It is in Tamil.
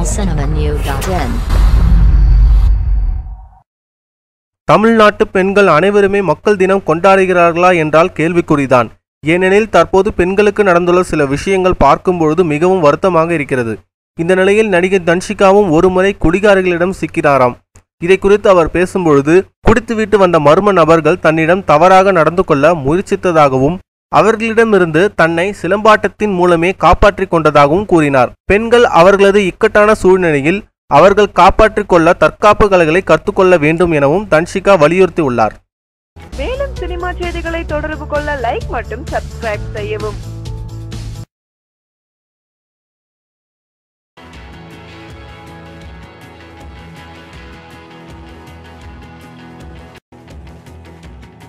tamilcinemanew.in தமிழ்நாட்டு பெண்கள் அனைவருமே மக்கள் தினம் கொண்டாடுகிறார்களா என்றால் கேள்விக்குறிதான் ஏனெனில் தற்போது பெண்களுக்கு நடந்துள்ள சில விஷயங்கள் பார்க்கும்பொழுது மிகவும் வருத்தமாக இருக்கிறது இந்த நிலையில் நடிகை தன்ஷிகாவும் ஒருமுறை குடிகாரர்களிடம் சிக்கிறாராம் இதை குறித்து அவர் பேசும்பொழுது குடித்துவிட்டு வந்த மர்ம நபர்கள் தன்னிடம் தவறாக நடந்து கொள்ள முயற்சித்ததாகவும் அவர்களிடமிருந்து தன்னை சிலம்பாட்டத்தின் மூலமே காப்பாற்றிக் கொண்டதாகவும் கூறினார் பெண்கள் அவர்களது இக்கட்டான சூழ்நிலையில் அவர்கள் காப்பாற்றிக் கொள்ள தற்காப்பு கலைகளை கற்றுக்கொள்ள வேண்டும் எனவும் தன்ஷிகா வலியுறுத்தியுள்ளார் மேலும் சினிமா செய்திகளை தொடர்பு கொள்ள லைக் மற்றும் சப்ஸ்கிரைப் செய்யவும்